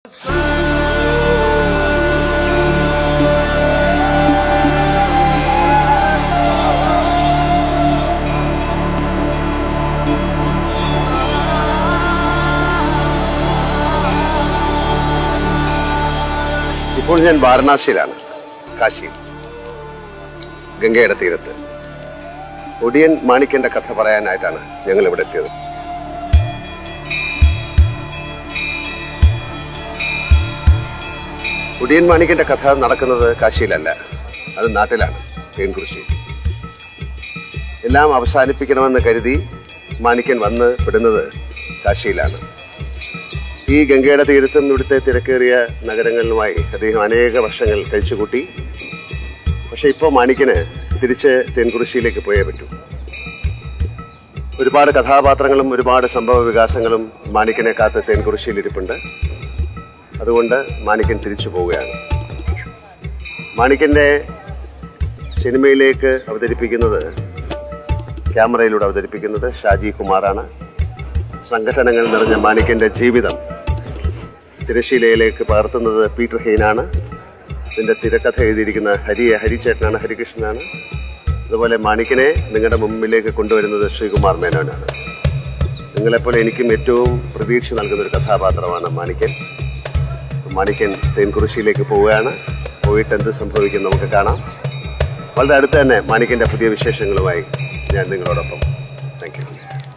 ഇപ്പോൾ ഞാൻ വാരണാസിയിലാണ് കാശിയിൽ ഗംഗയുടെ തീരത്ത് ഒടിയൻ മാണിക്കന്റെ കഥ പറയാനായിട്ടാണ് ഞങ്ങൾ ഇവിടെ എത്തിയത് ഒടിയൻ മാണിക്കന്റെ കഥ നടക്കുന്നത് കാശിയിലല്ല അത് നാട്ടിലാണ് തേൻകുറിശി എല്ലാം അവസാനിപ്പിക്കണമെന്ന് കരുതി മാണിക്കൻ വന്ന് പെടുന്നത് കാശിയിലാണ് ഈ ഗംഗയുടെ തീരത്തും ഇവിടുത്തെ തിരക്കേറിയ നഗരങ്ങളിലുമായി അദ്ദേഹം അനേക വർഷങ്ങൾ കഴിച്ചുകൂട്ടി പക്ഷെ ഇപ്പോൾ മാണിക്കന് തിരിച്ച് തേൻകുറിശിയിലേക്ക് പോയേ പറ്റൂ ഒരുപാട് കഥാപാത്രങ്ങളും ഒരുപാട് സംഭവ വികാസങ്ങളും മാണിക്കനെ കാത്ത് തേൻകുറിശിയിൽ ഇരിപ്പുണ്ട് അതുകൊണ്ട് മാണിക്കൻ തിരിച്ചു പോവുകയാണ് മാണിക്കന്റെ സിനിമയിലേക്ക് അവതരിപ്പിക്കുന്നത് ക്യാമറയിലൂടെ അവതരിപ്പിക്കുന്നത് ഷാജി കുമാറാണ് സംഘടനകൾ നിറഞ്ഞ മാണിക്കന്റെ ജീവിതം തിരശീലയിലേക്ക് പകർത്തുന്നത് പീറ്റർ ഹെയ്നാണ് ഇതിന്റെ തിരക്കഥ എഴുതിയിരിക്കുന്ന ഹരി ഹരിചേട്ടനാണ് ഹരികൃഷ്ണനാണ് അതുപോലെ മാണിക്കനെ നിങ്ങളുടെ മുമ്പിലേക്ക് കൊണ്ടുവരുന്നത് ശ്രീകുമാർ മേനോനാണ് നിങ്ങളെപ്പോലെ എനിക്കും ഏറ്റവും പ്രതീക്ഷ നൽകുന്ന ഒരു കഥാപാത്രമാണ് മാണിക്കൻ മാണിക്കൻ തേൻകുറിശിയിലേക്ക് പോവുകയാണ് പോയിട്ട് എന്ത് സംഭവിക്കും നമുക്ക് കാണാം വളരെ അടുത്ത് തന്നെ മാണിക്കന്റെ പുതിയ വിശേഷങ്ങളുമായി ഞാൻ നിങ്ങളോടൊപ്പം താങ്ക് യു